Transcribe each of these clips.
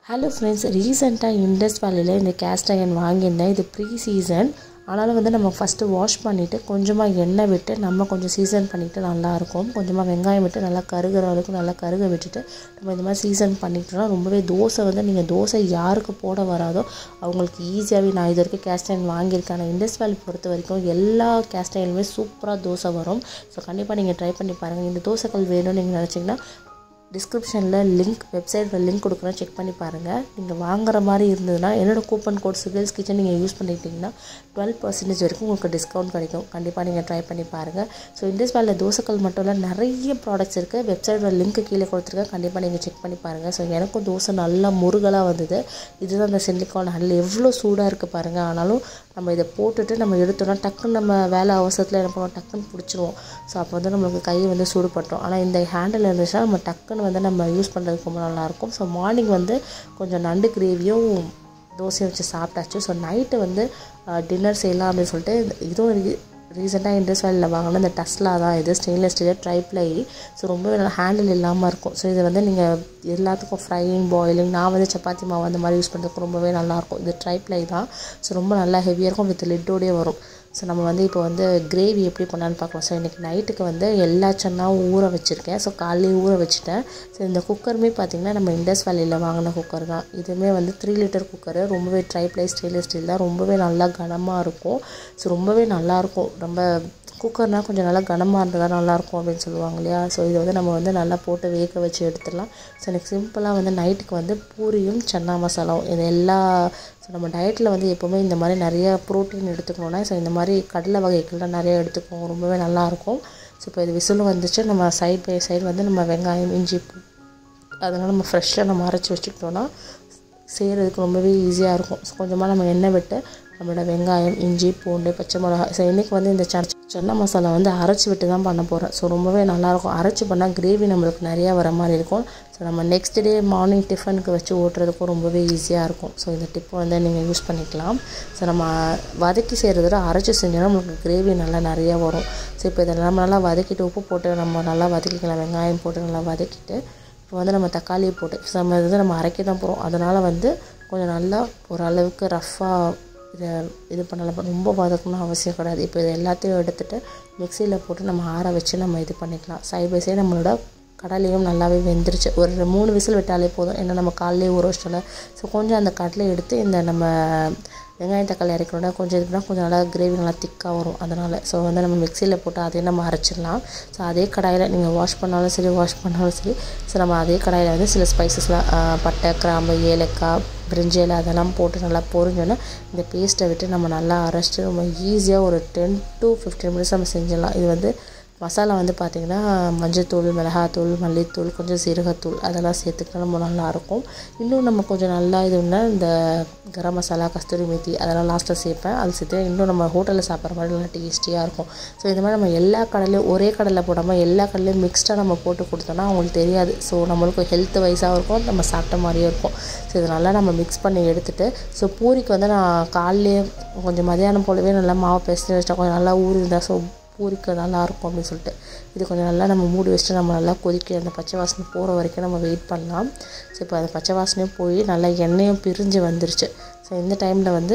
hello friends ரீசெண்டாக Indies வேலையில் இந்த கேஸ்ட் அயன் வாங்கியிருந்தேன் இது ப்ரீ சீசன் ஆனாலும் வந்து நம்ம ஃபஸ்ட்டு வாஷ் பண்ணிவிட்டு கொஞ்சமாக எண்ணெய் விட்டு நம்ம கொஞ்சம் சீசன் பண்ணிவிட்டு நல்லாயிருக்கும் கொஞ்சமாக வெங்காயம் விட்டு நல்லா கருகிற அளவுக்கு நல்லா கருக விட்டுட்டு நம்ம இந்த மாதிரி சீசன் பண்ணிக்கிட்டோம்னா ரொம்பவே தோசை வந்து நீங்கள் தோசை யாருக்கு போட வராதோ அவங்களுக்கு ஈஸியாகவே நான் இது வரைக்கும் கேஸ்ட் அயன் வாங்கியிருக்கேன் ஆனால் இண்டஸ் வேலி பொறுத்த வரைக்கும் எல்லா கேஸ்ட் அயனுமே சூப்பராக தோசை வரும் ஸோ கண்டிப்பாக நீங்கள் ட்ரை பண்ணி பாருங்கள் இந்த தோசைக்கல் வேணும்னு நீங்கள் நினச்சிங்கன்னா டிஸ்கிரிப்ஷனில் லிங்க் வெப்சைட்டில் லிங்க் கொடுக்குறேன் செக் பண்ணி பாருங்கள் நீங்கள் வாங்குற மாதிரி இருந்ததுன்னா என்னோடய கூப்பன் கோட் சிவில்ஸ் கிச்சன் நீங்கள் யூஸ் பண்ணிட்டீங்கன்னா டுவெல் பர்சன்டேஜ் வரைக்கும் உங்களுக்கு டிஸ்கவுண்ட் கிடைக்கும் கண்டிப்பாக நீங்கள் ட்ரை பண்ணி பாருங்கள் ஸோ இண்டஸ் வேலில் தோசைக்கல் மட்டும் இல்லை நிறைய ப்ராடக்ட்ஸ் இருக்குது வெப்சைட்டோட லிங்க் கீழே கொடுத்துருக்கேன் கண்டிப்பாக நீங்கள் செக் பண்ணி பாருங்கள் ஸோ எனக்கும் தோசை நல்லா முருகலாக வந்தது இதுதான் அந்த சிலிக்கான் ஹல் எவ்வளோ சூடாக இருக்குது பாருங்கள் ஆனாலும் நம்ம இதை போட்டுட்டு நம்ம எடுத்தோம்னா டக்குன்னு நம்ம வேலை அவசரத்தில் என்ன பண்ணுவோம் டக்குன்னு பிடிச்சிருவோம் ஸோ அப்போ வந்து நம்மளுக்கு கை வந்து சூடுபட்டுரும் ஆனால் இந்த ஹேண்டில் இருந்துச்சுன்னா நம்ம டக்குன்னு வந்து நம்ம யூஸ் பண்ணுறதுக்கு ரொம்ப நல்லாயிருக்கும் ஸோ மார்னிங் வந்து கொஞ்சம் நண்டு கிரேவியும் தோசையும் வச்சு சாப்பிட்டாச்சு ஸோ நைட்டு வந்து டின்னர் செய்யலாம் அப்படின்னு சொல்லிட்டு இதுவும் ரீசெண்டாக இண்டஸ் வேலியில் வாங்கின இந்த டஸ்லா தான் இது ஸ்டெயின்லெஸ் ஸ்டீல் ட்ரைப்ளை ஸோ ரொம்பவே நல்லா ஹேண்டில் இல்லாமல் இருக்கும் ஸோ இது வந்து நீங்கள் எல்லாத்துக்கும் ஃப்ரையிங் பாயிலிங் நான் வந்து சப்பாத்தி மாவு அந்த மாதிரி யூஸ் பண்ணுறதுக்கு ரொம்பவே நல்லாயிருக்கும் இது ட்ரைப்ளை தான் ஸோ ரொம்ப நல்லா ஹெவியாக இருக்கும் வித் லிட்டோடே வரும் ஸோ நம்ம வந்து இப்போ வந்து கிரேவி எப்படி பண்ணலான்னு பார்க்கலாம் ஸோ இன்றைக்கி நைட்டுக்கு வந்து எல்லா சன்னாவும் ஊற வச்சுருக்கேன் ஸோ காலையிலே ஊற வச்சுட்டேன் ஸோ இந்த குக்கருமே பார்த்திங்கன்னா நம்ம இண்டஸ் வேலையில் வாங்கின குக்கர் தான் இதுவுமே வந்து த்ரீ லிட்டர் குக்கரு ரொம்பவே ட்ரைப்ளை ஸ்டெயின்லெஸ் ஸ்டீல் தான் ரொம்பவே நல்லா கனமாக இருக்கும் ஸோ ரொம்பவே நல்லாயிருக்கும் ரொம்ப குக்கர்னால் கொஞ்சம் நல்லா கனமாக இருந்தால் தான் நல்லாயிருக்கும் அப்படின்னு சொல்லுவாங்க இல்லையா ஸோ இதை வந்து நம்ம வந்து நல்லா போட்டு வேக வச்சு எடுத்துடலாம் ஸோ எனக்கு சிம்பிளாக வந்து நைட்டுக்கு வந்து பூரியும் சன்னா மசாலாவும் இது எல்லா ஸோ நம்ம டயட்டில் வந்து எப்போவுமே இந்த மாதிரி நிறைய ப்ரோட்டீன் எடுத்துக்கணுன்னா ஸோ இந்த மாதிரி கடலை வகைகள்லாம் நிறைய எடுத்துக்குவோம் ரொம்பவே நல்லாயிருக்கும் ஸோ இப்போ இது விசிலும் வந்துச்சு நம்ம சைட் பை சைடு வந்து நம்ம வெங்காயம் இஞ்சி அதெல்லாம் நம்ம ஃப்ரெஷ்ஷாக நம்ம அரைச்சி வச்சுக்கிட்டோன்னா செய்கிறதுக்கு ரொம்பவே ஈஸியாக இருக்கும் ஸோ கொஞ்சமாக நம்ம எண்ணெய் விட்டு நம்மளோட வெங்காயம் இஞ்சி பூண்டு பச்சை மிளகா ஸோ இன்றைக்கி வந்து இந்த ச சன்னா மசாலா வந்து அரைச்சி விட்டு தான் பண்ண போகிறேன் ஸோ ரொம்பவே நல்லாயிருக்கும் அரைச்சி பண்ணால் கிரேவி நம்மளுக்கு நிறையா வர மாதிரி இருக்கும் ஸோ நம்ம நெக்ஸ்ட் டே மார்னிங் டிஃபனுக்கு வச்சு ஓட்டுறதுக்கும் ரொம்பவே ஈஸியாக இருக்கும் ஸோ இந்த டிப்பை வந்து நீங்கள் யூஸ் பண்ணிக்கலாம் ஸோ நம்ம வதக்கி செய்கிறத அரைச்சி செஞ்சோன்னா நம்மளுக்கு கிரேவி நல்லா நிறையா வரும் ஸோ இப்போ இதை நம்ம நல்லா வதக்கிட்டு உப்பு போட்டு நம்ம நல்லா வதக்கிக்கலாம் வெங்காயம் போட்டு நல்லா வதக்கிட்டு இப்போ வந்து நம்ம தக்காளியை போட்டு நம்ம இது நம்ம அரைக்க தான் போகிறோம் அதனால் வந்து கொஞ்சம் நல்லா ஓரளவுக்கு ரஃப்பாக இதை இது பண்ணலாம் ரொம்ப வதக்கணும்னு அவசியம் கிடையாது இப்போ இது எல்லாத்தையும் எடுத்துகிட்டு மிக்சியில் போட்டு நம்ம ஆற வச்சு நம்ம இது பண்ணிக்கலாம் சைட் பை சைடு நம்மளோட கடலையும் நல்லாவே வெந்துருச்சு ஒரு மூணு விசில் விட்டாலே போதும் ஏன்னா நம்ம காலையிலே ஊற வச்சிட்டோம்ல ஸோ கொஞ்சம் அந்த கடலை எடுத்து இந்த நம்ம வெங்காயம் தக்காளி அரைக்கணும்னா கொஞ்சம் இதுனா கொஞ்சம் நல்லா கிரேவி நல்லா திக்காக வரும் அதனால் ஸோ வந்து நம்ம மிக்சியில் போட்டு அதையும் நம்ம அரைச்சிடலாம் ஸோ அதே கடாயில் நீங்கள் வாஷ் பண்ணாலும் சரி வாஷ் பண்ணாலும் சரி ஸோ நம்ம அதே கடாயில் வந்து சில ஸ்பைசஸ்லாம் பட்டை கிராம்பு ஏலக்காய் பிரிஞ்சேல அதெல்லாம் போட்டு நல்லா பொரிஞ்சோன்னா இந்த பேஸ்ட்டை விட்டு நம்ம நல்லா அரைச்சிட்டு ரொம்ப ஈஸியாக ஒரு டென் டு ஃபிஃப்டீன் மினிட்ஸ் நம்ம செஞ்சிடலாம் இது வந்து மசாலா வந்து பார்த்திங்கன்னா மஞ்சத்தூள் மிளகாத்தூள் மல்லித்தூள் கொஞ்சம் சீரகத்தூள் அதெல்லாம் சேர்த்துக்கிட்டா நம்ம நல்லாயிருக்கும் இன்னும் நம்ம கொஞ்சம் நல்லா இதுன்னா இந்த கரம் மசாலா கஸ்தூரி மேத்தி அதெல்லாம் லாஸ்ட்டில் சேர்ப்பேன் அது சேர்த்து இன்னும் நம்ம ஹோட்டலில் சாப்பிட்ற மாதிரி நல்லா டேஸ்டியாக இருக்கும் ஸோ இந்த மாதிரி நம்ம எல்லா கடலையும் ஒரே கடலில் போடாமல் எல்லா கடலையும் மிக்ஸ்டாக நம்ம போட்டு கொடுத்தோன்னா அவங்களுக்கு தெரியாது ஸோ நம்மளுக்கு ஹெல்த் வைஸாகவும் இருக்கும் நம்ம சாப்பிட்ட மாதிரியும் இருக்கும் ஸோ இது நல்லா நம்ம மிக்ஸ் பண்ணி எடுத்துகிட்டு ஸோ பூரிக்கு வந்து நான் காலையிலே கொஞ்சம் மதியானம் போலவே நல்லா மாவு பேசிட்டு வச்சிட்டேன் கொஞ்சம் நல்லா ஊறிருந்தா ஸோ பூரிக்க நல்லாயிருக்கும் அப்படின்னு சொல்லிட்டு இது கொஞ்சம் நல்லா நம்ம மூடி வச்சுட்டு நம்ம நல்லா கொதிக்க அந்த பச்சை வாசனை போகிற வரைக்கும் நம்ம வெயிட் பண்ணலாம் ஸோ இப்போ அந்த பச்சை வாசனையும் போய் நல்லா எண்ணெயும் பிரிஞ்சு வந்துருச்சு ஸோ இந்த டைமில் வந்து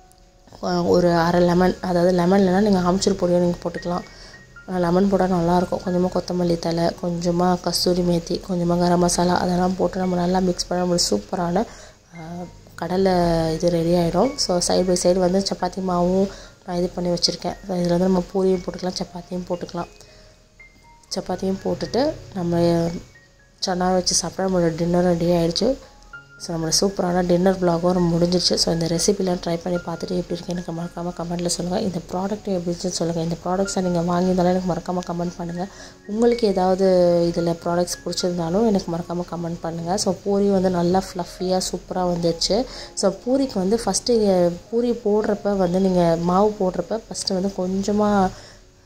ஒரு அரை லெமன் அதாவது லெமன் இல்லைனா நீங்கள் ஆம்ச்சூர் பொடியும் நீங்கள் போட்டுக்கலாம் லெமன் போட்டால் நல்லாயிருக்கும் கொஞ்சமாக கொத்தமல்லி தலை கொஞ்சமாக கஸ்தூரி மேத்தி கொஞ்சமாக கரம் மசாலா அதெல்லாம் போட்டு நம்ம நல்லா மிக்ஸ் பண்ண நம்மளுக்கு சூப்பரான கடலை இது ரெடி ஆகிடும் ஸோ சைடு பை சைடு வந்து சப்பாத்தி மாவும் நான் இது பண்ணி வச்சுருக்கேன் இதில் வந்து நம்ம பூரியும் போட்டுக்கலாம் சப்பாத்தியும் போட்டுக்கலாம் சப்பாத்தியும் போட்டுட்டு நம்ம சன்னா வச்சு சாப்பிட்டா நம்மளோட டின்னர் ரெடி ஆகிடுச்சு ஸோ நம்மளோட சூப்பரான டின்னர் ப்ளாகும் நம்ம முடிஞ்சிருச்சு ஸோ இந்த ரெசிபிலாம் ட்ரை பண்ணி பார்த்துட்டு எப்படி இருக்கு எனக்கு மறக்காமல் கமெண்ட்டில் சொல்லுங்கள் இந்த ப்ராடக்ட் எப்படி இருந்துச்சுன்னு சொல்லுங்கள் இந்த ப்ராடக்ட்ஸை நீங்கள் வாங்கியிருந்தாலும் எனக்கு மறக்காமல் கமெண்ட் பண்ணுங்கள் உங்களுக்கு ஏதாவது இதில் ப்ராடக்ட்ஸ் பிடிச்சிருந்தாலும் எனக்கு மறக்காமல் கமெண்ட் பண்ணுங்கள் ஸோ பூரி வந்து நல்லா ஃப்ளஃபியாக சூப்பராக வந்துச்சு ஸோ பூரிக்கு வந்து ஃபஸ்ட்டு பூரி போடுறப்ப வந்து நீங்கள் மாவு போடுறப்ப ஃபஸ்ட்டு வந்து கொஞ்சமாக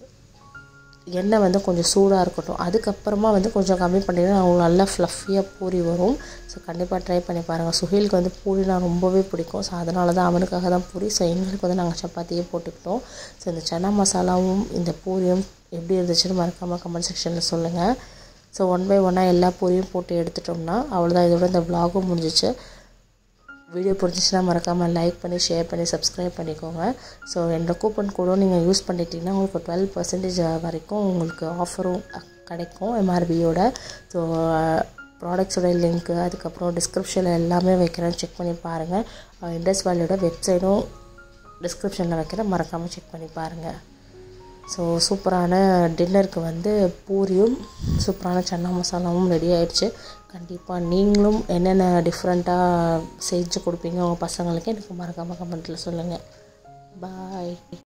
எண்ணெய் வந்து கொஞ்சம் சூடாக இருக்கட்டும் அதுக்கப்புறமா வந்து கொஞ்சம் கம்மி பண்ணிங்கன்னா அவங்க நல்லா ஃப்ளஃபியாக பூரி வரும் ஸோ கண்டிப்பாக ட்ரை பண்ணி பாருங்கள் சுஹேலுக்கு வந்து பூரினா ரொம்பவே பிடிக்கும் ஸோ அதனால தான் அவனுக்காக தான் பூரி ஸோ எங்களுக்கு வந்து நாங்கள் சப்பாத்தியே போட்டுக்கிட்டோம் ஸோ இந்த சன்னா மசாலாவும் இந்த பூரியும் எப்படி இருந்துச்சுன்னு மறக்காமல் கமெண்ட் செக்ஷனில் சொல்லுங்கள் ஸோ ஒன் பை ஒன்னாக எல்லா பூரியும் போட்டு எடுத்துட்டோம்னா அவ்வளோதான் இதோட இந்த விலாகும் முடிஞ்சிச்சு வீடியோ பிடிச்சிச்சுன்னா மறக்காமல் லைக் பண்ணி ஷேர் பண்ணி சப்ஸ்கிரைப் பண்ணிக்கோங்க ஸோ என்னோட கூப்பன் கோடும் நீங்கள் யூஸ் பண்ணிட்டீங்கன்னா உங்களுக்கு டுவெல் பர்சன்டேஜ் வரைக்கும் உங்களுக்கு ஆஃபரும் கிடைக்கும் எம்ஆர்பியோட ஸோ ப்ராடக்ட்ஸோட லிங்க்கு அதுக்கப்புறம் டிஸ்கிரிப்ஷனில் எல்லாமே வைக்கிறேன் செக் பண்ணி பாருங்கள் இண்டஸ் வேலியோட வெப்சைட்டும் டிஸ்கிரிப்ஷனில் வைக்கிறேன் மறக்காமல் செக் பண்ணி பாருங்கள் ஸோ சூப்பரான டின்னருக்கு வந்து பூரியும் சூப்பரான சன்னா மசாலாவும் ரெடி ஆயிடுச்சு கண்டிப்பாக நீங்களும் என்னென்ன டிஃப்ரெண்ட்டாக செஞ்சு கொடுப்பீங்க உங்கள் பசங்களுக்கு எனக்கு மறக்காமல் கமெண்ட்டில் சொல்லுங்கள் பாய்